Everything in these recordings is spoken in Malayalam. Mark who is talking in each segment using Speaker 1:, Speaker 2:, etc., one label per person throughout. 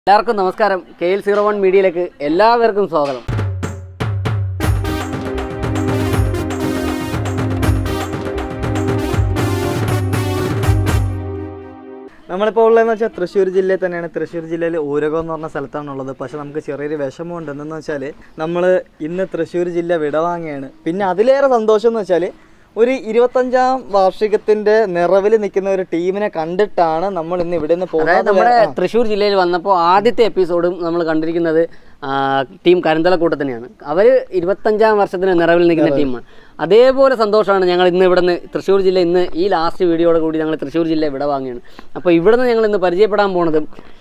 Speaker 1: എല്ലാവർക്കും നമസ്കാരം കെ എൽ സീറോ വൺ മീഡിയയിലേക്ക് എല്ലാവർക്കും സ്വാഗതം
Speaker 2: നമ്മളിപ്പോൾ ഉള്ളതെന്ന് വെച്ചാൽ തൃശ്ശൂർ ജില്ലയിൽ തന്നെയാണ് തൃശ്ശൂർ ജില്ലയിൽ ഊരകം എന്ന് പറഞ്ഞ സ്ഥലത്താണുള്ളത് പക്ഷെ നമുക്ക് ചെറിയൊരു വിഷമമുണ്ട് എന്തെന്ന് വെച്ചാൽ നമ്മൾ ഇന്ന് തൃശ്ശൂർ ജില്ല വിടവാങ്ങിയാണ് പിന്നെ അതിലേറെ സന്തോഷം എന്ന് വെച്ചാൽ ഒരു ഇരുപത്തഞ്ചാം വാർഷികത്തിന്റെ നിറവിൽ നിൽക്കുന്ന ഒരു ടീമിനെ കണ്ടിട്ടാണ് നമ്മൾ ഇന്ന് ഇവിടെ നിന്ന്
Speaker 1: അതായത്
Speaker 2: പോകുന്നത്
Speaker 1: നമ്മുടെ തൃശ്ശൂർ ജില്ലയിൽ വന്നപ്പോൾ ആദ്യത്തെ എപ്പിസോഡും നമ്മൾ കണ്ടിരിക്കുന്നത് ആ, ടീം കരിന്തലക്കൂട്ടത്തിനെയാണ് അവർ ഇരുപത്തഞ്ചാം വർഷത്തിന് നിറവിൽ നിൽക്കുന്ന ടീമാണ് അതേപോലെ സന്തോഷമാണ് ഞങ്ങൾ ഇന്ന് ഇവിടെ നിന്ന് തൃശ്ശൂർ ജില്ല ഇന്ന് ഈ ലാസ്റ്റ് വീഡിയോയോട് കൂടി ഞങ്ങൾ തൃശ്ശൂർ ജില്ല വിട വാങ്ങിയാണ് അപ്പോൾ ഇവിടെ നിന്ന് ഞങ്ങൾ ഇന്ന് പരിചയപ്പെടാൻ പോണത്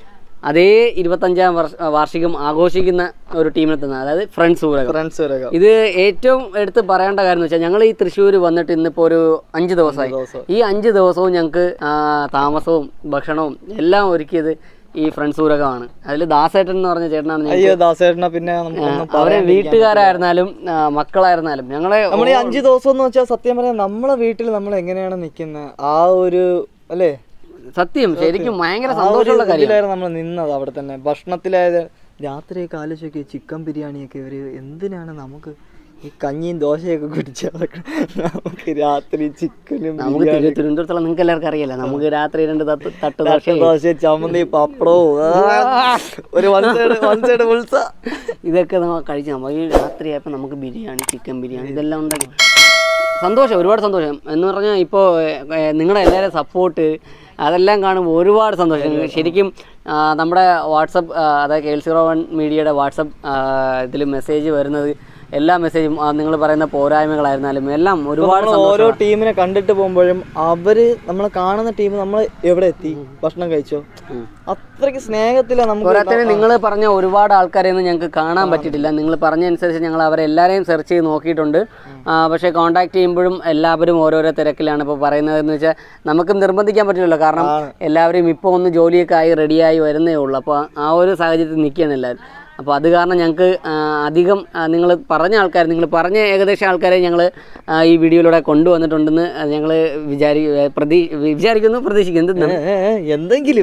Speaker 1: അതേ ഇരുപത്തഞ്ചാം വർഷ വാർഷികം ആഘോഷിക്കുന്ന ഒരു ടീമിനെ തന്നെ അതായത് ഫ്രണ്ട്സ് ഊരകം
Speaker 2: ഫ്രണ്ട്സ് ഊരകം
Speaker 1: ഇത് ഏറ്റവും എടുത്ത് പറയേണ്ട കാര്യം എന്ന് വെച്ചാൽ ഞങ്ങൾ ഈ തൃശ്ശൂർ വന്നിട്ട് ഇന്നിപ്പോൾ ഒരു അഞ്ച് ദിവസമായി
Speaker 2: ദിവസം.
Speaker 1: ഈ അഞ്ച് ദിവസവും ഞങ്ങൾക്ക് താമസവും ഭക്ഷണവും എല്ലാം ഒരുക്കിയത് ഈ ഫ്രണ്ട്സ് ഊരകമാണ് അതിൽ ദാസേട്ടൻ എന്ന് പറഞ്ഞ ചേട്ടനാണ് ഞങ്ങൾക്ക്
Speaker 2: അയ്യോ ദാസേട്ടനെ പിന്നെ നമുക്കൊന്നും
Speaker 1: അവരെ വീട്ടുകാരായിരുന്നാലും ആ, മക്കളായിരുന്നാലും ഞങ്ങളെ
Speaker 2: നമ്മൾ ഈ അഞ്ച് ദിവസം എന്ന് വെച്ചാൽ സത്യം പറയാം നമ്മളെ വീട്ടിൽ നമ്മൾ എങ്ങനെയാണ് നിൽക്കുന്നത് ആ ഒരു അല്ലേ
Speaker 1: സത്യം ശരിക്കും ഭയങ്കര
Speaker 2: ആ ഒരു
Speaker 1: സന്തോഷമുള്ള കാര്യം
Speaker 2: ഇതിലായിരുന്നു നമ്മൾ നിന്നത് അവിടെ തന്നെ ഭക്ഷണത്തിലായത് രാത്രിയൊക്കെ ആലോചിച്ചൊക്കെ ചിക്കൻ ബിരിയാണിയൊക്കെ ഇവര് എന്തിനാണ് നമുക്ക് ഈ കഞ്ഞിയും ദോശയൊക്കെ കുടിച്ച് നടക്കണം നമുക്ക് രാത്രി ചിക്കനും
Speaker 1: നമുക്ക് തിരു- തിരുവനന്തപുരത്തുള്ള നിങ്ങൾക്ക് എല്ലാവർക്കും അറിയാലോ നമുക്ക് രാത്രി രണ്ട് തട്ട് തട്ട് ദോശ
Speaker 2: ദോശ ചമ്മന്തി പപ്പടവും ആ, ഒരു വൺ സൈഡ് വൺ സൈഡ് ഉത്സ
Speaker 1: ഇതൊക്കെ നമ്മൾ കഴിച്ച് നമ്മൾ ഈ രാത്രിയായപ്പോൾ നമുക്ക് ബിരിയാണി ചിക്കൻ ബിരിയാണി ഇതെല്ലാം ഉണ്ടാക്കി സന്തോഷം ഒരുപാട് സന്തോഷം എന്ന് പറഞ്ഞാൽ ഇപ്പോൾ നിങ്ങളുടെ എല്ലാവരും സപ്പോർട്ട് അതെല്ലാം കാണുമ്പോൾ ഒരുപാട് സന്തോഷം ശരിക്കും ആ, നമ്മുടെ വാട്സപ്പ് അതായത് കെ എൽ സീറോ വൺ മീഡിയയുടെ വാട്സപ്പ് ഇതിൽ മെസ്സേജ് വരുന്നത് എല്ലാ മെസ്സേജും നിങ്ങൾ പറയുന്ന പോരായ്മകളായിരുന്നാലും എല്ലാം ഒരുപാട്
Speaker 2: നമ്മൾ ഓരോ ടീമിനെ കണ്ടിട്ട് പോകുമ്പോഴും അവര് നമ്മൾ കാണുന്ന ടീം നമ്മൾ എവിടെ എത്തി ഭക്ഷണം കഴിച്ചോ അത്രയ്ക്ക് സ്നേഹത്തിലാണ് നമുക്ക്
Speaker 1: പോരാത്തതിന് നിങ്ങൾ പറഞ്ഞ ഒരുപാട് ആൾക്കാരെയൊന്നും ഞങ്ങൾക്ക് കാണാൻ പറ്റിയിട്ടില്ല നിങ്ങൾ പറഞ്ഞ അനുസരിച്ച് ഞങ്ങൾ അവരെ എല്ലാവരെയും സെർച്ച് ചെയ്ത് നോക്കിയിട്ടുണ്ട് ആ, പക്ഷേ കോൺടാക്ട് ചെയ്യുമ്പോഴും എല്ലാവരും ഓരോരോ തിരക്കിലാണ് ഇപ്പോൾ പറയുന്നതെന്ന് വെച്ചാൽ നമുക്കും നിർബന്ധിക്കാൻ പറ്റില്ലല്ലോ കാരണം എല്ലാവരും ഇപ്പോൾ ഒന്ന് ജോലിയൊക്കെ ആയി റെഡിയായി വരുന്നേ ഉള്ളൂ അപ്പോൾ ആ ഒരു സാഹചര്യത്തിൽ നിൽക്കുകയാണ് എല്ലാവരും അപ്പോൾ അത് കാരണം ഞങ്ങൾക്ക് അധികം നിങ്ങൾ പറഞ്ഞ ആൾക്കാർ നിങ്ങൾ പറഞ്ഞ ഏകദേശം ആൾക്കാരെ ഞങ്ങൾ ഈ വീഡിയോയിലൂടെ കൊണ്ടുവന്നിട്ടുണ്ടെന്ന് ഞങ്ങൾ വിചാരി പ്രതീ വിചാരിക്കുന്നു പ്രതീക്ഷിക്കുന്നു എന്ത്
Speaker 2: ഏ, ഏ, എന്തെങ്കിലും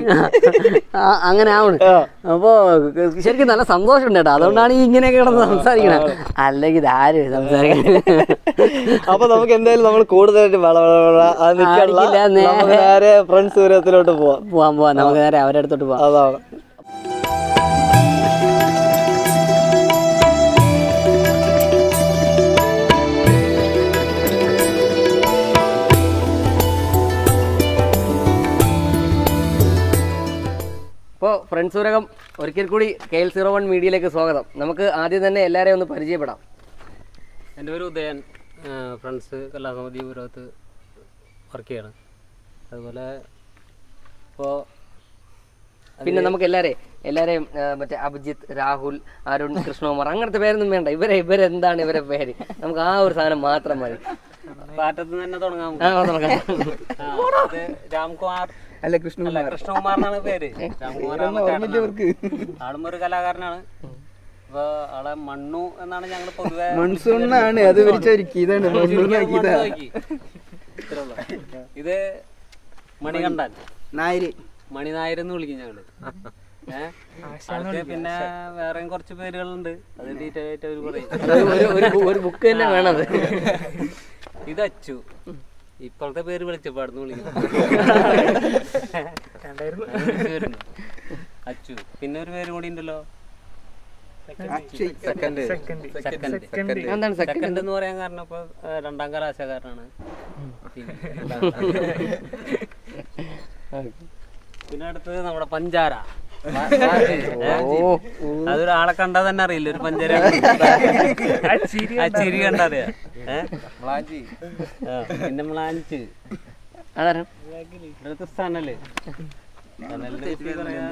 Speaker 1: ആ, അങ്ങനെ ആവണ് അപ്പോ ശരിക്കും നല്ല സന്തോഷമുണ്ട് കേട്ടോ അതുകൊണ്ടാണ് ഈ ഇങ്ങനെയൊക്കെ കിടന്ന് സംസാരിക്കണത് അല്ലെങ്കിൽ ഇതാര് സംസാരിക്കണത്
Speaker 2: അപ്പൊ നമുക്ക് എന്തായാലും നമ്മൾ കൂടുതലായിട്ട് വള വള വള അത് നിൽക്കാനുള്ള
Speaker 1: ആടിക്കില്ല, നേ-
Speaker 2: നമുക്ക് നേരെ ഫ്രണ്ട്സ് ദൂരത്തിലോട്ട് പോവാം
Speaker 1: പോവാൻ പോവാം നമുക്ക് നേരെ അവരുടെ അടുത്തോട്ട് പോവാം
Speaker 2: അതാണ്
Speaker 1: അപ്പോൾ ഫ്രണ്ട്സ് ഉരകം ഒരിക്കൽ കൂടി കെ എൽ സീറോ വൺ മീഡിയയിലേക്ക് സ്വാഗതം നമുക്ക് ആദ്യം തന്നെ എല്ലാവരെയും ഒന്ന് പരിചയപ്പെടാം
Speaker 3: എൻ്റെ പേര് ഉദയൻ ഫ്രണ്ട്സ് കലാസമിതി പുരകത്ത് വർക്ക് ചെയ്യണം അതുപോലെ ഇപ്പോൾ
Speaker 1: പിന്നെ നമുക്ക് എല്ലാവരെയും എല്ലാവരെയും ആ, മറ്റേ അഭിജിത്ത് രാഹുൽ അരുൺ കൃഷ്ണകുമാർ അങ്ങനത്തെ പേരൊന്നും വേണ്ട ഇവരെ ഇവരെന്താണ് ഇവരെ പേര് നമുക്ക് ആ ഒരു സാധനം മാത്രം മതി
Speaker 3: പാറ്റത്ത് നിന്ന് തന്നെ തുടങ്ങാം
Speaker 1: ആ തുടങ്ങാം
Speaker 3: ആ, ഇത് രാംകുമാർ
Speaker 2: അല്ല കൃഷ്ണ
Speaker 3: അല്ല കൃഷ്ണകുമാർ എന്നാണ് പേര് രാംകുമാർ ആണ് ചേട്ടനാണ്. ആളും ഒരു കലാകാരനാണ് അപ്പൊ ആളെ മണ്ണു എന്നാണ് ഞങ്ങൾ പൊതുവെ
Speaker 2: മൺസൂണാണ് അത് വിരിച്ചൊരുക്കി ഇതാണ്
Speaker 3: മണ്ണ് നോക്കി. ഇത്രേ ഉള്ളൂ. ഇത് മണികണ്ഠൻ
Speaker 2: നായര്
Speaker 3: മണിനായർ എന്ന് വിളിക്കും ഞങ്ങള് ഏഹ് ആൾക്ക് പിന്നെ വേറെയും കുറച്ച് പേരുകളുണ്ട് അത് ഡീറ്റെയിൽ ആയിട്ട് അവർ പറയും
Speaker 1: ഒരു- ഒരു ബു- ഒരു ബുക്ക് തന്നെ വേണം അത്
Speaker 3: ഇത് അച്ചു ഇപ്പോഴത്തെ പേര് വിളിച്ചപ്പാടുന്ന് വിളിക്കും അഞ്ച് പേരുണ്ട്. അച്ചു പിന്നെ ഒരു പേര് കൂടി ഉണ്ടല്ലോ സെക്കൻഡ് സെക്കൻഡ്
Speaker 1: എന്താണ് സെക്കൻഡ്
Speaker 3: സെക്കൻഡ് എന്ന് പറയാൻ കാരണം ഇപ്പൊ ഏഹ്, രണ്ടാം കലാശക്കാരനാണ് പിന്നെ അടുത്തത് നമ്മുടെ പഞ്ചാര ഏഹ്? അതൊരാളെ കണ്ടാ തന്നെ അറിയില്ല ഒരു പഞ്ചാര ആ ചിരി കണ്ടറിയാ പിന്നെ മ്ലാഞ്ച്
Speaker 1: അതാരം
Speaker 3: അടുത്ത സനല് സനലിനെ പറ്റി പറയാൻ-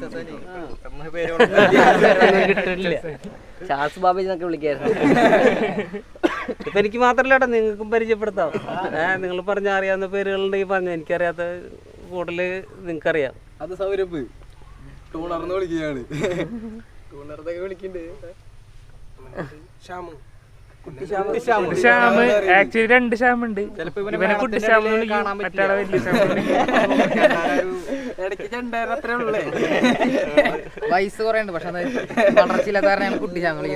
Speaker 1: കിട്ടില്ല ഷാസ് ബാബേജ് എന്നൊക്കെ വിളിക്കായിരുന്നു
Speaker 3: ഇപ്പൊ എനിക്ക് മാത്രല്ല കേട്ടോ നിങ്ങൾക്കും പരിചയപ്പെടുത്താം ഏഹ് നിങ്ങൾ പറഞ്ഞ അറിയാവുന്ന പേരുകളുണ്ടെങ്കിൽ പറഞ്ഞു എനിക്കറിയാത്ത കൂടുതല് നിങ്ങൾക്കറിയാം
Speaker 2: അത് സൗരഭ് ടൂണർന്ന് വിളിക്കുകയാണ് ടൂണർന്നൊക്കെ വിളിക്കണ്ട്
Speaker 4: ശ്യാമ് ആക്ച്വലി രണ്ട് ശ്യാമുണ്ട് ഇവനെ കുട്ടി ശ്യാം മറ്റാളെ വലിയ ശ്യാം
Speaker 5: വയസ്സ് കുറേ ഉണ്ട് പക്ഷെ വളർച്ചയില്ലാത്ത കാരണം ഞങ്ങൾ കുട്ടി ശ്യാമ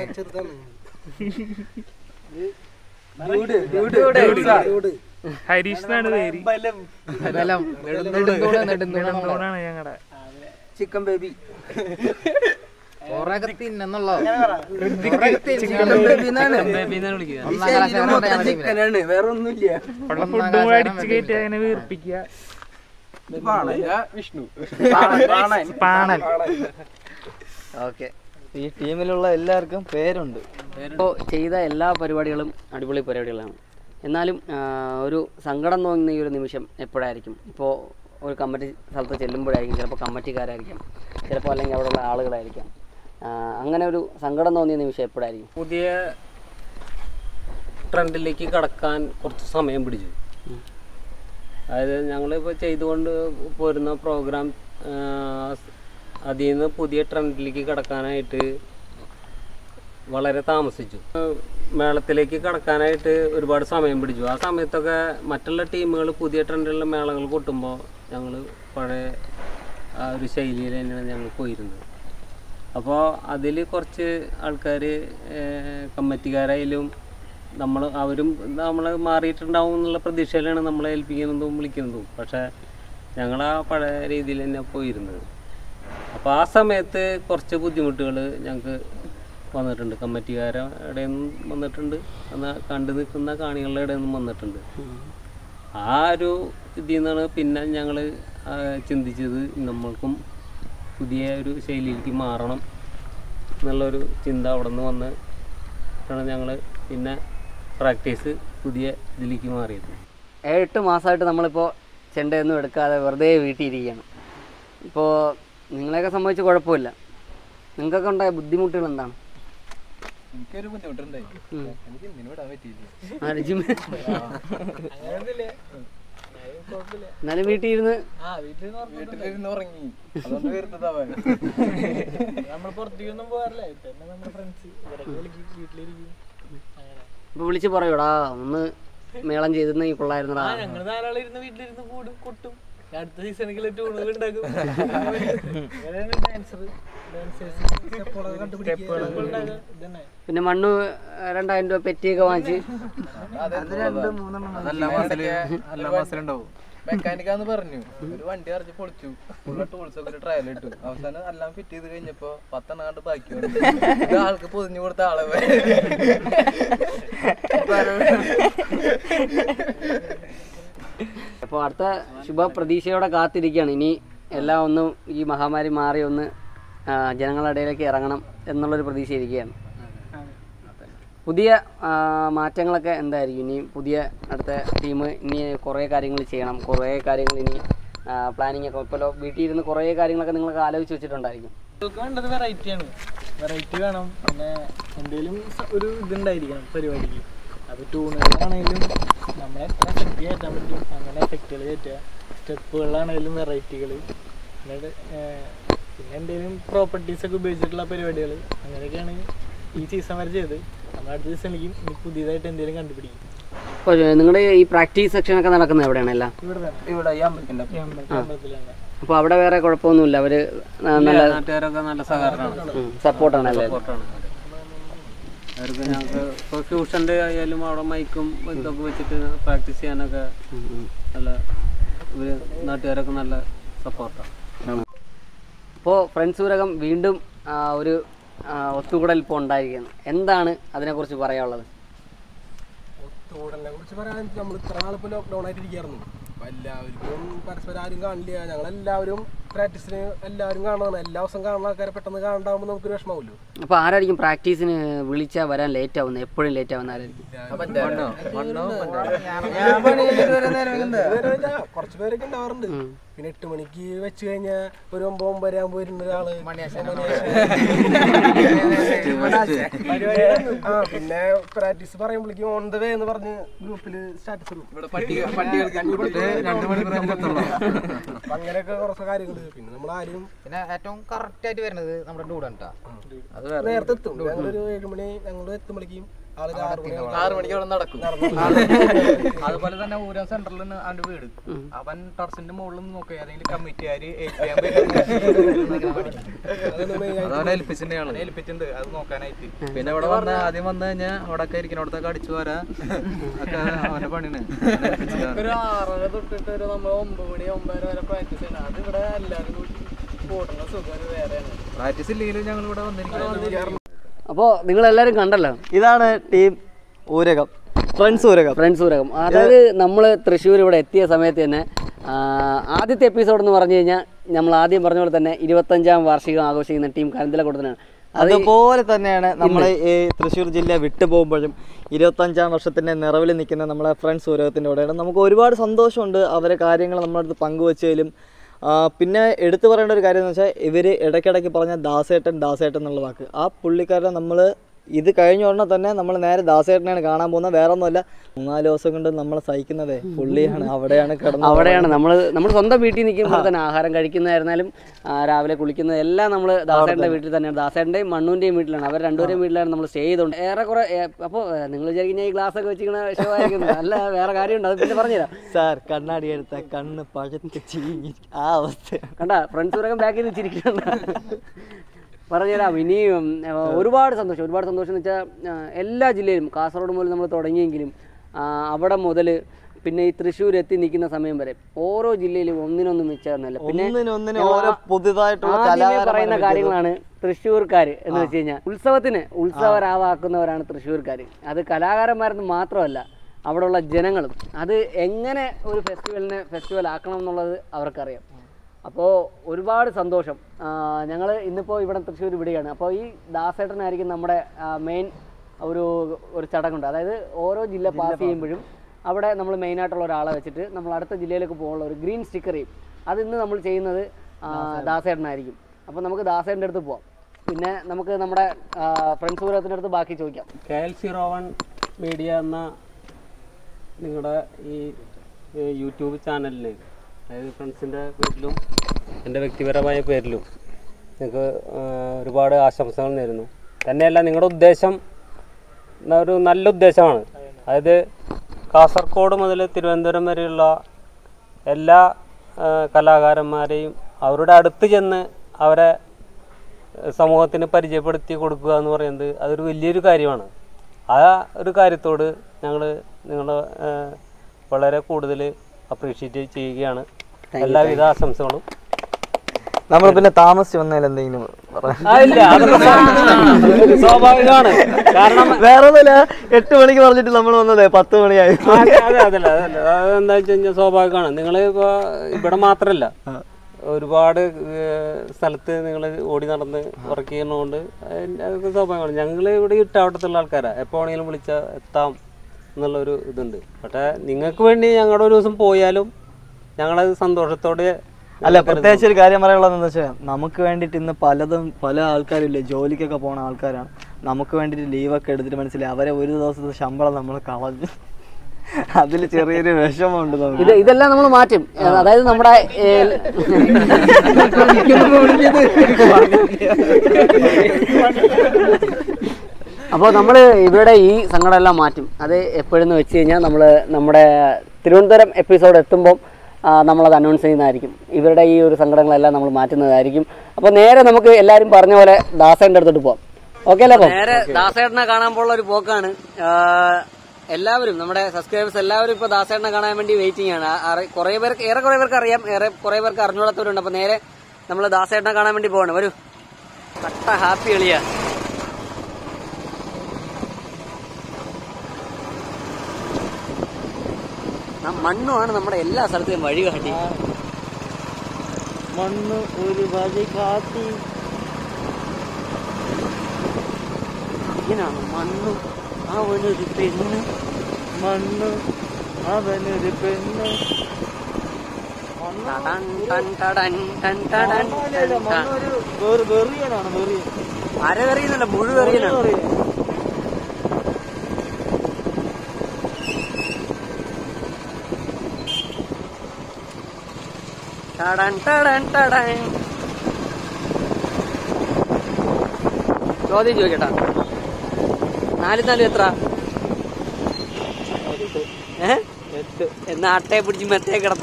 Speaker 4: ഹരീഷ് എന്നാണ് പേര്
Speaker 5: ബലം നെടുന്തൂണ് നെടുന്തൂണ്
Speaker 4: നെടുന്തൂണാണ് ഞങ്ങളുടെ
Speaker 6: ചിക്കൻ ബേബി
Speaker 5: കൊറേയൊക്കെ തിന്നെന്നുള്ളോ കൊറേയൊക്കെ തിന്നാണ്. ഒന്നാം ക്ലാസ് വരെ ഞങ്ങളുടെ ടീമില്.
Speaker 6: ചിക്കനാണ് വേറെ ഒന്നുമില്ല
Speaker 4: ഉള്ള ഫുഡും കൂടെ അടിച്ച് കയറ്റി അങ്ങനെ വീർപ്പിക്കുക
Speaker 6: വിഷ്ണു
Speaker 4: പാണൻ
Speaker 2: ഓക്കെ ഈ ടീമിലുള്ള എല്ലാവർക്കും പേരുണ്ട്
Speaker 1: ഇപ്പോൾ ചെയ്ത എല്ലാ പരിപാടികളും അടിപൊളി പരിപാടികളാണ് എന്നാലും ആ, ഒരു സങ്കടം തോന്നുന്ന ഈ ഒരു നിമിഷം എപ്പോഴായിരിക്കും ഇപ്പോൾ ഒരു കമ്മിറ്റി സ്ഥലത്ത് ചെല്ലുമ്പോഴായിരിക്കും ചിലപ്പോൾ കമ്മിറ്റിക്കാരായിരിക്കാം ചിലപ്പോൾ അല്ലെങ്കിൽ അവിടെയുള്ള ആളുകളായിരിക്കാം ആ, അങ്ങനെ ഒരു സങ്കടം തോന്നിയ നിമിഷം എപ്പോഴായിരിക്കും
Speaker 3: പുതിയ ട്രെൻഡിലേക്ക് കടക്കാൻ കുറച്ച് സമയം പിടിച്ചു അതായത് ഞങ്ങളിപ്പോൾ ചെയ്തുകൊണ്ട് പോരുന്ന പ്രോഗ്രാം അതിൽ നിന്ന് പുതിയ ട്രെൻഡിലേക്ക് കടക്കാനായിട്ട് വളരെ താമസിച്ചു ഏഹ് മേളത്തിലേക്ക് കടക്കാനായിട്ട് ഒരുപാട് സമയം പിടിച്ചു ആ സമയത്തൊക്കെ മറ്റുള്ള ടീമുകൾ പുതിയ ട്രെൻഡിലുള്ള മേളകൾ കൊട്ടുമ്പോൾ ഞങ്ങൾ പഴയ ആ ഒരു ശൈലിയിൽ തന്നെയാണ് ഞങ്ങൾ പോയിരുന്നത് അപ്പോൾ അതിൽ കുറച്ച് ആൾക്കാർ കമ്മിറ്റിക്കാരായാലും നമ്മൾ അവരും നമ്മൾ മാറിയിട്ടുണ്ടാവും എന്നുള്ള പ്രതീക്ഷയിലാണ് നമ്മളെ ഏൽപ്പിക്കുന്നതും വിളിക്കുന്നതും പക്ഷേ ഞങ്ങൾ ആ പഴയ രീതിയിൽ തന്നെ പോയിരുന്നത് അപ്പോൾ ആ സമയത്ത് കുറച്ച് ബുദ്ധിമുട്ടുകൾ ഞങ്ങൾക്ക് വന്നിട്ടുണ്ട് കമ്മിറ്റിക്കാരുടെ നിന്നും വന്നിട്ടുണ്ട് എന്നാൽ കണ്ടു നിൽക്കുന്ന കാണികളുടെ ഇടയിൽ നിന്നും വന്നിട്ടുണ്ട് ആ ഒരു ഇതിൽ നിന്നാണ് പിന്നെ ഞങ്ങൾ ചിന്തിച്ചത് നമ്മൾക്കും പുതിയ ഒരു ശൈലിയിലേക്ക് മാറണം എന്നുള്ളൊരു ചിന്ത അവിടെ നിന്ന് വന്ന് ആണ് ഞങ്ങൾ പിന്നെ പ്രാക്ടീസ് പുതിയ ഇതിലേക്ക് മാറിയത്
Speaker 1: എട്ട് മാസമായിട്ട് നമ്മളിപ്പോൾ ചെണ്ടയൊന്നും എടുക്കാതെ വെറുതെ വീട്ടിലിരിക്കുകയാണ് ഇപ്പോൾ നിങ്ങളെയൊക്കെ സംബന്ധിച്ച് കുഴപ്പമില്ല നിങ്ങൾക്കൊക്കെ ഉണ്ടായ ബുദ്ധിമുട്ടുകൾ എന്താണ്
Speaker 6: എനിക്കൊരു ബുദ്ധിമുട്ടുണ്ടായി
Speaker 1: ഉം.
Speaker 6: എനിക്ക് ഇന്നിന് വിടാൻ പറ്റിയില്ല
Speaker 1: ആ, ജിം എന്നാലും വീട്ടിൽ ഇരുന്ന്
Speaker 6: വീട്ടിലിരുന്ന് ഉറങ്ങി അതുകൊണ്ട് വരുന്നതാവാ
Speaker 7: നമ്മൾ പുറത്തേക്കൊന്നും പോകാറില്ല തന്നെ നമ്മുടെ ഫ്രണ്ട്സ് ഇവരൊക്കെ വിളിക്കും വീട്ടിലിരിക്കും അങ്ങനെ
Speaker 1: ഇപ്പോൾ വിളിച്ച് പറയൂടാ ഒന്ന് മേളം ചെയ്തിരുന്നെങ്കിൽ കൊള്ളായിരുന്നടാ
Speaker 7: ആ ഞങ്ങൾ നാലാളിരുന്ന് വീട്ടിലിരുന്ന് കൂടും കൊട്ടും അടുത്ത സീസണിൽ ട്യൂണുകൾ ഉണ്ടാക്കും ഡാൻസർ ഇതന്നെ
Speaker 1: പിന്നെ മണ്ണ് രണ്ടായിരം രൂപ പെറ്റിയൊക്കെ വാങ്ങിച്ച്
Speaker 6: അതെല്ലാം മാസത്തില് എല്ലാ മാസത്തിലുണ്ടാവും മെക്കാനിക്കാന്ന് പറഞ്ഞു ഒരു വണ്ടി അറിഞ്ഞ് പൊളിച്ചു ഉള്ള ടൂൾസ് ഒക്കെ ഒരു ട്രയൽ ഇട്ടു അവസാനം എല്ലാം ഫിറ്റ് ചെയ്ത് കഴിഞ്ഞപ്പോ പത്തെണ്ണം കണ്ട് ബാക്കി വന്നു ഇത് ആൾക്ക് പൊതിഞ്ഞു കൊടുത്ത ആളെ
Speaker 1: അപ്പോൾ അടുത്ത ശുഭ പ്രതീക്ഷയോടെ കാത്തിരിക്കുകയാണ് ഇനി എല്ലാം ഒന്ന് ഈ മഹാമാരി മാറി ഒന്ന് ആ, ജനങ്ങളുടെ ഇടയിലേക്ക് ഇറങ്ങണം എന്നുള്ളൊരു പ്രതീക്ഷ ഇരിക്കുകയാണ് പുതിയ ആ, മാറ്റങ്ങളൊക്കെ എന്തായിരിക്കും ഇനി പുതിയ അടുത്ത ടീം ഇനി കുറേ കാര്യങ്ങൾ ചെയ്യണം കുറേ കാര്യങ്ങൾ ഇനി പ്ലാനിങ് ഒക്കെ ഇപ്പോൾ വീട്ടിൽ ഇരുന്ന് കുറേ കാര്യങ്ങളൊക്കെ നിങ്ങൾക്ക് ആലോചിച്ച് വെച്ചിട്ടുണ്ടായിരിക്കും
Speaker 7: നമുക്ക് വേണ്ടത് വെറൈറ്റി ആണ് വെറൈറ്റി വേണം പിന്നെ എന്തെങ്കിലും സ- ഒരു ഇതുണ്ടായിരിക്കണം പരിപാടിക്ക് അപ്പോൾ ട്യൂണുകളാണെങ്കിലും നമ്മളെ എത്ര എഫക്റ്റ് കയറ്റാൻ പറ്റും അങ്ങനെ എഫക്റ്റുകൾ കയറ്റുക സ്റ്റെപ്പുകളാണെങ്കിലും വെറൈറ്റികൾ പിന്നെ ഏർ, പിന്നെ എന്തെങ്കിലും പ്രോപ്പർട്ടീസ് ഒക്കെ ഉപയോഗിച്ചിട്ടുള്ള പരിപാടികൾ അങ്ങനെയൊക്കെയാണ് ഈ സീസൺ വരെ ചെയ്ത് നമ്മൾ അടുത്ത സീസണിലേക്കും ഇനി പുതിയതായിട്ട് എന്തെങ്കിലും കണ്ടുപിടിക്കും
Speaker 1: അപ്പോൾ നിങ്ങളുടെ ഈ പ്രാക്ടീസ് സെക്ഷനൊക്കെ നടക്കുന്നത് എവിടെയാണ് എല്ലാം
Speaker 7: ഇവിടെ തന്നെ
Speaker 6: ഇവിടെ ഈ അമ്പലത്തിന്റെ
Speaker 7: ഈ അമ്പലത്തിൽ- അമ്പലത്തിലാണ്
Speaker 1: അപ്പോൾ അവിടെ വേറെ കുഴപ്പമൊന്നുമില്ല അവർ നല്ല
Speaker 3: നാട്ടുകാരൊക്കെ നല്ല സഹകരണമാണ്
Speaker 1: സപ്പോർട്ടാണ് അല്ലേ
Speaker 3: സപ്പോർട്ടാണ് അവർക്ക് ഞങ്ങൾക്ക് ഇപ്പോൾ ഫ്യൂഷൻ്റെ ആയാലും അവിടെ മൈക്കും ഇതൊക്കെ വെച്ചിട്ട് പ്രാക്ടീസ് ചെയ്യാനൊക്കെ നല്ല ഇവര് നാട്ടുകാരൊക്കെ നല്ല സപ്പോർട്ടാണ്
Speaker 1: അപ്പോൾ ഫ്രണ്ട്സ് ഊരകം വീണ്ടും ആ, ഒരു ആ, ഒത്തുകൂടൽ ഇപ്പോൾ ഉണ്ടായിരിക്കുകയാണ് എന്താണ് അതിനെക്കുറിച്ച് പറയാനുള്ളത്
Speaker 8: തോടലിനെ കുറിച്ച് പറയാൻ നമ്മൾ ഇത്ര നാളിപ്പോൾ ലോക്ക്ഡൗൺ ആയിട്ട് ഇരിക്കുകയായിരുന്നു അപ്പൊ എല്ലാവർക്കും പരസ്പരം ആരും കാണില്ല ഞങ്ങളെല്ലാവരും പ്രാക്ടീസിന് എല്ലാവരും കാണുന്നതാണ് എല്ലാ ദിവസവും കാണുന്ന ആൾക്കാരെ പെട്ടെന്ന് കാണണ്ടാകുമ്പോൾ നമുക്കൊരു വിഷമമല്ലോ
Speaker 1: അപ്പോൾ ആരായിരിക്കും പ്രാക്ടീസിന് വിളിച്ചാൽ വരാൻ ലേറ്റ് ആവുന്നത് എപ്പോഴും ലേറ്റ് ആവുന്ന ആരായിരിക്കും
Speaker 8: കുറച്ച് പേരൊക്കെ ഉണ്ടാവാറുണ്ട് പിന്നെ എട്ട് മണിക്ക് വെച്ച് കഴിഞ്ഞാൽ ഒരു ഒമ്പത് ഒമ്പതര ആകുമ്പോൾ വരുന്ന ഒരാള് ആ പിന്നെ പ്രാക്ടീസ് പറയുമ്പോഴേക്കും ഓൺ ദ വേ എന്ന് പറഞ്ഞ് ഗ്രൂപ്പിൽ സ്റ്റാറ്റസ് ഇടും
Speaker 6: ഇവിടെ പട്ടിക പട്ടികൾക്ക് കൊടുത്തിട്ട് രണ്ട് മണിക്കൂർ എത്തുള്ളൂ
Speaker 8: അപ്പൊ അങ്ങനെയൊക്കെ കുറച്ച് കാര്യങ്ങളുണ്ട് പിന്നെ നമ്മൾ ആരും
Speaker 5: പിന്നെ ഏറ്റവും കറക്റ്റ് ആയിട്ട് വരുന്നത് നമ്മുടെ ഡൂഡാണ് കേട്ടോ
Speaker 8: നേരത്തെ എത്തും ഞങ്ങളൊരു ഏഴ് മണി ഞങ്ങൾ എത്തുമ്പോഴേക്കും
Speaker 6: ആള് ആറ് മണി
Speaker 5: ആറ് മണിക്ക് അവിടെ നടക്കും
Speaker 6: അതുപോലെ തന്നെ ഊരാൻ സെന്ററിൽ അവന്റെ വീട് അവൻ ടെറസിന്റെ മുകളിൽ നിന്ന് നോക്കുക ഏതെങ്കിലും കമ്മിറ്റിക്കാര് അതവനെ ഏൽപ്പിച്ചിട്ടുണ്ടാണ് ഏൽപ്പിച്ചിട്ടുണ്ട് അത് നോക്കാനായിട്ട് പിന്നെ ഇവിടെ വന്ന് ആദ്യം വന്നു കഴിഞ്ഞാൽ അവിടെ ഒക്കെ ഇരിക്കണോടത്തൊക്കെ അടിച്ചു വരാ ഒക്കെ അവന്റെ പണിയാണ്
Speaker 5: ഒരു ആറര തൊട്ടിട്ട് ഒരു നമ്മൾ ഒമ്പത് മണി ഒമ്പതര വരെ പ്രാക്ടീസ് ചെയ്യണം അത് ഇവിടെ എല്ലാവരും കൂടി കൂടുന്ന സുഖം ഒരു വേറെയാണ്
Speaker 6: പ്രാക്ടീസ് ഇല്ലെങ്കിലും ഞങ്ങൾ ഇവിടെ വന്നിരിക്കുന്നത്
Speaker 1: അപ്പോൾ നിങ്ങളെല്ലാവരും കണ്ടല്ലോ
Speaker 2: ഇതാണ് team Oorakam friends Oorakam
Speaker 1: friends Oorakam അതായത് നമ്മൾ തൃശ്ശൂർ ഇവിടെ എത്തിയ സമയത്ത് തന്നെ ആ, ആദ്യത്തെ എപ്പിസോഡ് എന്ന് പറഞ്ഞു കഴിഞ്ഞാൽ നമ്മൾ ആദ്യം പറഞ്ഞ പോലെ തന്നെ ഇരുപത്തഞ്ചാം വാർഷികം ആഘോഷിക്കുന്ന ടീം കരന്തല കൊടുത്തനാണ് അത്
Speaker 2: അതുപോലെ തന്നെയാണ് നമ്മൾ ഈ തൃശ്ശൂർ ജില്ല വിട്ടു പോകുമ്പോഴും ഇരുപത്തഞ്ചാം വർഷത്തിന്റെ നിറവിൽ നിൽക്കുന്ന നമ്മളെ ഫ്രണ്ട്സ് ഊരകത്തിൻ്റെ കൂടെയാണ് നമുക്ക് ഒരുപാട് സന്തോഷമുണ്ട് അവരെ കാര്യങ്ങൾ നമ്മുടെ അടുത്ത് പങ്കുവച്ചതിലും ആ, പിന്നെ എടുത്തു പറയേണ്ട ഒരു കാര്യം എന്ന് വെച്ചാൽ ഇവർ ഇടയ്ക്കിടയ്ക്ക് പറഞ്ഞ ദാസേട്ടൻ ദാസേട്ടൻ എന്നുള്ള വാക്ക് ആ പുള്ളിക്കാരനെ നമ്മൾ ഇത് കഴിഞ്ഞ ഉടനെ തന്നെ നമ്മൾ നേരെ ദാസേട്ടനെയാണ് കാണാൻ പോകുന്നത് വേറെ ഒന്നുമല്ല മൂന്നാല് ദിവസം കൊണ്ട് നമ്മളെ സഹിക്കുന്നതേ പുള്ളിയാണ് അവിടെയാണ് കിടന്നത്
Speaker 1: അവിടെയാണ് നമ്മൾ നമ്മൾ സ്വന്തം വീട്ടിൽ നിൽക്കുമ്പോൾ തന്നെ ആഹാരം കഴിക്കുന്നതായിരുന്നാലും ആ, രാവിലെ കുളിക്കുന്നത് എല്ലാം നമ്മൾ ദാസേട്ടൻ്റെ വീട്ടിൽ തന്നെയാണ് ദാസേട്ടൻ്റെയും മണ്ണൂൻ്റെയും വീട്ടിലാണ് അവർ രണ്ടുപേരെയും വീട്ടിലാണ് നമ്മൾ സ്റ്റേ ചെയ്തുകൊണ്ട് ഏറെക്കുറെ അപ്പോൾ നിങ്ങൾ വിചാരിക്കുന്ന ഈ ഗ്ലാസ് ഒക്കെ വെച്ചിരിക്കുന്ന ഷോ ആയിരിക്കും അല്ല വേറെ കാര്യമുണ്ട് അത് പിന്നെ പറഞ്ഞുതരാം
Speaker 2: സാർ കണ്ണാടി എടുത്ത കണ്ണ് പഴുത്ത് ചീഞ്ഞി ആ അവസ്ഥ
Speaker 1: കണ്ട ഫ്രണ്ട്സ് ഉറക്കം ബാക്കിൽ നിന്ന് ചിരിക്കുന്നുണ്ട് പറഞ്ഞുതരാം ഇനിയും ആ, ഒരുപാട് സന്തോഷം ഒരുപാട് സന്തോഷം എന്ന് വെച്ചാൽ എല്ലാ ജില്ലയിലും കാസർഗോഡ് മുതൽ നമ്മൾ തുടങ്ങിയെങ്കിലും ആ, അവിടെ മുതൽ പിന്നെ ഈ തൃശ്ശൂർ എത്തി നിൽക്കുന്ന സമയം വരെ ഓരോ ജില്ലയിലും ഒന്നിനൊന്നും മിച്ചമൊന്നുമില്ല പിന്നെ
Speaker 2: ഒന്നിനൊന്നിന്
Speaker 1: ഞങ്ങൾ
Speaker 2: ഓരോ
Speaker 1: ആ-
Speaker 2: പുതുതായിട്ടുള്ള
Speaker 1: ആദ്യമേ
Speaker 2: കലാകാരന്മാരെ
Speaker 1: പറയുന്ന
Speaker 2: വിദ്യകൾ.
Speaker 1: കാര്യങ്ങളാണ് തൃശ്ശൂർക്കാർ എന്ന് വെച്ച് കഴിഞ്ഞാൽ ഉത്സവത്തിന് ഉത്സവരാവാക്കുന്നവരാണ് തൃശ്ശൂർക്കാർ അത് കലാകാരന്മാരെന്ന് മാത്രമല്ല അവിടെയുള്ള ജനങ്ങളും അത് എങ്ങനെ ഒരു ഫെസ്റ്റിവലിനെ ഫെസ്റ്റിവൽ ആക്കണം എന്നുള്ളത് അവർക്കറിയാം അപ്പോൾ ഒരുപാട് സന്തോഷം ഞങ്ങൾ ഇന്നിപ്പോൾ ഇവിടെ തൃശ്ശൂർ ഇവിടെയാണ് അപ്പോൾ ഈ ദാസേട്ടനായിരിക്കും നമ്മുടെ മെയിൻ ഒരു ഒരു ചടങ്ങുണ്ട് അതായത് ഓരോ ജില്ല പാസ് ചെയ്യുമ്പോഴും അവിടെ നമ്മൾ മെയിനായിട്ടുള്ള ഒരാളെ വെച്ചിട്ട് നമ്മൾ അടുത്ത ജില്ലയിലേക്ക് പോകാനുള്ള ഒരു ഗ്രീൻ സ്റ്റിക്കർ ചെയ്യും അത് ഇന്ന് നമ്മൾ ചെയ്യുന്നത് ആ, ദാസേട്ടനായിരിക്കും അപ്പോൾ നമുക്ക് ദാസേട്ടൻ്റെ അടുത്ത് പോവാം പിന്നെ നമുക്ക് നമ്മുടെ ഫ്രണ്ട്സ് പൂരത്തിൻ്റെ അടുത്ത് ബാക്കി ചോദിക്കാം
Speaker 3: K L zero one media എന്ന നിങ്ങളുടെ ഈ ഏ, യൂട്യൂബ് ചാനലിന് അതായത് ഫ്രണ്ട്സിൻ്റെ പേരിലും എൻ്റെ വ്യക്തിപരമായ പേരിലും നിങ്ങൾക്ക് ആ, ഒരുപാട് ആശംസകൾ നേരുന്നു തന്നെയല്ല നിങ്ങളുടെ ഉദ്ദേശം ന- ഒരു നല്ല ഉദ്ദേശമാണ് അതായത് കാസർഗോഡ് മുതൽ തിരുവനന്തപുരം വരെയുള്ള എല്ലാ ആ, കലാകാരന്മാരെയും അവരുടെ അടുത്ത് ചെന്ന് അവരെ സമൂഹത്തിന് പരിചയപ്പെടുത്തി കൊടുക്കുക എന്ന് പറയുന്നത് അതൊരു വലിയൊരു കാര്യമാണ് ആ ഒരു കാര്യത്തോട് ഞങ്ങൾ നിങ്ങൾ വളരെ കൂടുതൽ അപ്രീഷിയേറ്റ് ചെയ്യുകയാണ് എല്ലാവിധ ആശംസകളും
Speaker 2: നമ്മൾ പിന്നെ താമസിച്ച് വന്നതിൽ എന്തെങ്കിലും പറയാം
Speaker 3: ആ, ഇല്ല അതൊക്കെ സ്വാ- സ്വാഭാവികമാണ് കാരണം
Speaker 2: വേറെ ഒന്നുമില്ല എട്ട് മണിക്ക് പറഞ്ഞിട്ട് നമ്മൾ വന്നത് പത്ത് മണിയായി
Speaker 3: ആ, അതെ അതല്ല അതല്ല അതെന്താ വെച്ച് കഴിഞ്ഞാൽ സ്വാഭാവികമാണ് നിങ്ങൾ ഇപ്പോൾ ഇവിടെ മാത്രമല്ല ഒരുപാട് ഏഹ്, സ്ഥലത്ത് നിങ്ങൾ ഓടി നടന്ന് വർക്ക് ചെയ്യുന്നതുകൊണ്ട് അതിന്റെ- അതൊക്കെ സ്വാഭാവികമാണ് ഞങ്ങൾ ഇവിടെ ഇട്ടാവട്ടത്തുള്ള ആൾക്കാരാണ് എപ്പോൾ വേണമെങ്കിലും വിളിച്ചാൽ എത്താം എന്നുള്ളൊരു ഇതുണ്ട് പക്ഷേ നിങ്ങൾക്ക് വേണ്ടി ഞങ്ങളുടെ ഒരു ദിവസം പോയാലും ഞങ്ങളത് സന്തോഷത്തോടെ
Speaker 2: അല്ല പ്രത്യേകിച്ച് ഒരു കാര്യം പറയാനുള്ളതെന്ന് വെച്ചാൽ നമുക്ക് വേണ്ടിയിട്ട് ഇന്ന് പലതും പല ആൾക്കാരില്ലേ ജോലിക്കൊക്കെ പോണ ആൾക്കാരാണ് നമുക്ക് വേണ്ടിയിട്ട് ലീവൊക്കെ എടുത്തിട്ട് മനസ്സിലായി അവരെ ഒരു ദിവസത്തെ ശമ്പളം നമ്മൾ കളഞ്ഞു അതിൽ ചെറിയൊരു വിഷമമുണ്ട് നമുക്ക്
Speaker 1: ഇത് ഇതെല്ലാം നമ്മൾ മാറ്റും അതായത് നമ്മുടെ ഏ, അപ്പോൾ നമ്മൾ ഇവരുടെ ഈ സങ്കടമെല്ലാം മാറ്റും അത് എപ്പോഴെന്ന് വെച്ച് കഴിഞ്ഞാൽ നമ്മൾ നമ്മുടെ തിരുവനന്തപുരം എപ്പിസോഡ് എത്തുമ്പോൾ ആ, നമ്മളത് അനൗൺസ് ചെയ്യുന്നതായിരിക്കും ഇവരുടെ ഈ ഒരു സങ്കടങ്ങളെല്ലാം നമ്മൾ മാറ്റുന്നതായിരിക്കും അപ്പോൾ നേരെ നമുക്ക് എല്ലാവരും പറഞ്ഞ പോലെ ദാസേൻ്റെ അടുത്തോട്ട് പോവാം ഓക്കെ അല്ലേ അപ്പോൾ നേരെ ദാസേട്ടനെ കാണാൻ പോലുള്ള ഒരു പോക്കാണ് ആ, എല്ലാവരും നമ്മുടെ സബ്സ്ക്രൈബേഴ്സ് എല്ലാവരും ഇപ്പോൾ ദാസേട്ടനെ കാണാൻ വേണ്ടി വെയിറ്റിംഗ് ആണ് ആ- അറി- കുറേ പേർക്ക് ഏറെ കുറേ പേർക്ക് അറിയാം ഏറെ കുറേ പേർക്ക് അറിഞ്ഞൂടാത്തവരുണ്ട് അപ്പോൾ നേരെ നമ്മൾ ദാസേട്ടനെ കാണാൻ വേണ്ടി പോവാണ് വരൂ കട്ട ഹാപ്പി കളിയാ ആ മണ്ണുമാണ് നമ്മുടെ എല്ലാ സ്ഥലത്തെയും വഴി കാട്ടി
Speaker 2: മണ്ണ് ഒരു വഴി കാത്തി
Speaker 1: ഇങ്ങനെയാണ് മണ്ണു അവനൊരു പെണ്ണ്
Speaker 2: മണ്ണ് അവനൊരു പെണ്ണ്
Speaker 1: ടടൻ ടൻ ടടൻ ടൻ ടടൻ ടൻ ടൻ.
Speaker 2: മണ്ണൊരു വെറി- വെറിയനാണ് വെറിയൻ
Speaker 1: അരവെറിയുന്നല്ല മുഴുവെറിയനാണ് ടടൻ ടടൻ ടടൻ ചോദ്യം ചോദിക്കട്ടാ നാല് നാലും എത്ര ഏ എന്നാ അട്ടയെ പിടിച്ച് മെത്തേ കിടത്ത്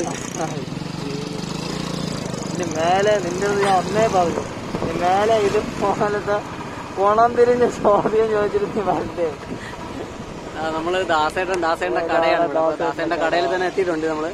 Speaker 2: ഇനി മേലെ നിന്റെ അടുത്ത് ഞാൻ ഒന്നേ പറഞ്ഞു ഇനി മേലെ ഇത് പോലത്തെ കുണം തിരിഞ്ഞ ചോദ്യം ചോദിച്ചിട്ട് നീ വരണ്ടേ
Speaker 1: ആ, നമ്മള് ദാസേട്ടൻ ദാസേട്ടന്റെ കടയാണ് ഇവിടെ. അപ്പൊ ദാസേട്ടന്റെ കടയിൽ തന്നെ എത്തിയിട്ടുണ്ട് നമ്മള്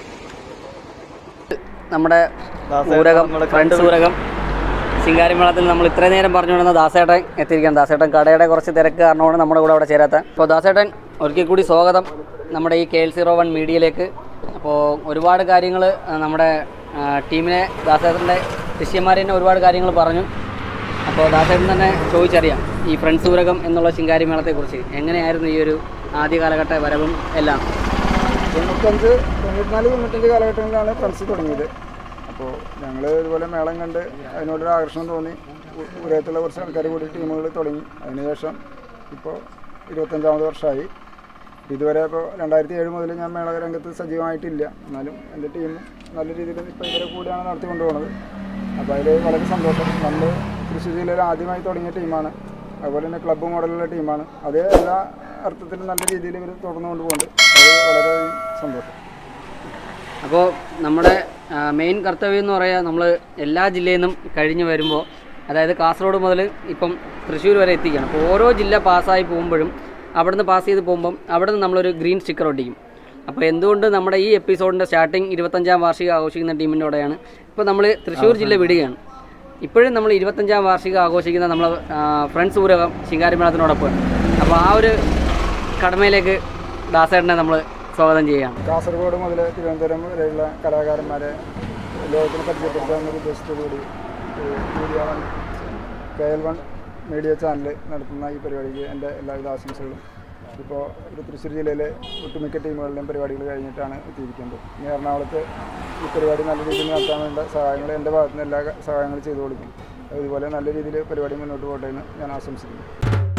Speaker 1: നമ്മുടെ
Speaker 2: ദാസേട്ടൻ
Speaker 1: ഊരകം
Speaker 2: നമ്മളെ
Speaker 1: ഫ്രണ്ട്സ് ഊരകം ശിങ്കാരിമേളത്തിൽ നമ്മൾ ഇത്രയും നേരം പറഞ്ഞുകൊണ്ടിരുന്ന ദാസേട്ടൻ എത്തിയിരിക്കുകയാണ് ദാസേട്ടൻ കടയുടെ കുറച്ച് തിരക്ക് കാരണമാണ് നമ്മുടെ കൂടെ അവിടെ ചേരാത്ത അപ്പോൾ ദാസേട്ടൻ ഒരിക്കൽ കൂടി സ്വാഗതം നമ്മുടെ ഈ കെ എൽ സീറോ വൺ മീഡിയയിലേക്ക് അപ്പോൾ ഒരുപാട് കാര്യങ്ങൾ നമ്മുടെ ആ, ടീമിനെ ദാസേട്ടൻ്റെ ശിഷ്യന്മാർ തന്നെ ഒരുപാട് കാര്യങ്ങൾ പറഞ്ഞു അപ്പോൾ ദാസേട്ടൻ തന്നെ ചോദിച്ചറിയാം ഈ ഫ്രണ്ട്സ് ഊരകം എന്നുള്ള ശിങ്കാരി മേളത്തെക്കുറിച്ച് എങ്ങനെയായിരുന്നു ഈ ഒരു ആദ്യ കാലഘട്ട വരവും എല്ലാം
Speaker 9: തൊണ്ണൂറ്റഞ്ച് തൊണ്ണൂറ്റിനാല് തൊണ്ണൂറ്റഞ്ച് കാലഘട്ടങ്ങളിലാണ് ഫ്രണ്ട്സ് തുടങ്ങിയത് അപ്പോൾ ഞങ്ങൾ ഇതുപോലെ മേളം കണ്ട് അതിനോടൊരു ആകർഷണം തോന്നി ഉ- ഉരയത്തുള്ള കുറച്ച് ആൾക്കാർ കൂടി ടീമുകൾ തുടങ്ങി അതിനുശേഷം ഇപ്പോൾ ഇരുപത്തഞ്ചാമത് വർഷമായി ഇതുവരെ ഇപ്പോൾ രണ്ടായിരത്തി ഏഴ് മുതൽ ഞാൻ മേള രംഗത്ത് സജീവമായിട്ടില്ല എന്നാലും എൻ്റെ ടീം നല്ല രീതിയിൽ ഇപ്പോൾ ഇവരെ കൂടിയാണ് നടത്തിക്കൊണ്ട് പോകുന്നത് അപ്പോൾ അതിൽ വളരെ സന്തോഷം നമ്മൾ തൃശ്ശൂർ ജില്ലയിൽ ആദ്യമായി തുടങ്ങിയ ടീമാണ് അതുപോലെ തന്നെ ക്ലബ്ബ് മോഡലുള്ള ടീമാണ് അത് എല്ലാ അർത്ഥത്തിലും നല്ല രീതിയിൽ ഇവർ തുടർന്നു കൊണ്ടുപോകുന്നുണ്ട് അത് വളരെ സന്തോഷം
Speaker 1: അപ്പോൾ നമ്മുടെ മെയിൻ കർത്തവ്യം എന്ന് പറയാൻ നമ്മൾ എല്ലാ ജില്ലയിൽ നിന്നും കഴിഞ്ഞ് വരുമ്പോൾ അതായത് കാസർഗോഡ് മുതൽ ഇപ്പം തൃശ്ശൂർ വരെ എത്തിക്കുകയാണ് അപ്പോൾ ഓരോ ജില്ല പാസ്സായി പോകുമ്പോഴും അവിടുന്ന് പാസ് ചെയ്ത് പോകുമ്പം അവിടുന്ന് നമ്മളൊരു ഗ്രീൻ സ്റ്റിക്കർ ഒട്ടിക്കും അപ്പോൾ എന്തുകൊണ്ട് നമ്മുടെ ഈ എപ്പിസോഡിൻ്റെ സ്റ്റാർട്ടിങ് ഇരുപത്തഞ്ചാം വാർഷികം ആഘോഷിക്കുന്ന ടീമിൻ്റെ കൂടെയാണ് ഇപ്പോൾ നമ്മൾ തൃശ്ശൂർ ജില്ല വിടുകയാണ് ഇപ്പോഴും നമ്മൾ ഇരുപത്തഞ്ചാം വാർഷികം ആഘോഷിക്കുന്ന നമ്മൾ ഫ്രണ്ട്സ് ഊരകം ശിങ്കാരിമേളത്തിനോടൊപ്പം അപ്പോൾ ആ ഒരു കടമയിലേക്ക് ദാസേട്ടനെ നമ്മൾ സ്വാഗതം ചെയ്യുകയാണ്
Speaker 9: കാസർഗോഡ് മുതൽ തിരുവനന്തപുരം വരെയുള്ള കലാകാരന്മാരെ ലോകത്തിന് പരിചയപ്പെടുത്തുക എന്ന ഉദ്ദേശത്തോടുകൂടി media one K L one media channel നടത്തുന്ന ഈ പരിപാടിക്ക് എൻ്റെ എല്ലാവിധ ആശംസകളും ഇപ്പോൾ ഒരു തൃശ്ശൂർ ജില്ലയിലെ ഒട്ടുമിക്ക ടീമുകളുടെയും പരിപാടികൾ കഴിഞ്ഞിട്ടാണ് എത്തിയിരിക്കുന്നത് ഇനി എറണാകുളത്ത് ഈ പരിപാടി നല്ല രീതിയിൽ നടത്താൻ വേണ്ട സഹായങ്ങൾ എൻ്റെ ഭാഗത്തുനിന്ന് എല്ലാ സഹായങ്ങളും ചെയ്തു കൊടുക്കും അതുപോലെ നല്ല രീതിയിൽ പരിപാടി മുന്നോട്ട് പോകട്ടെ എന്ന് ഞാൻ ആശംസിക്കുന്നു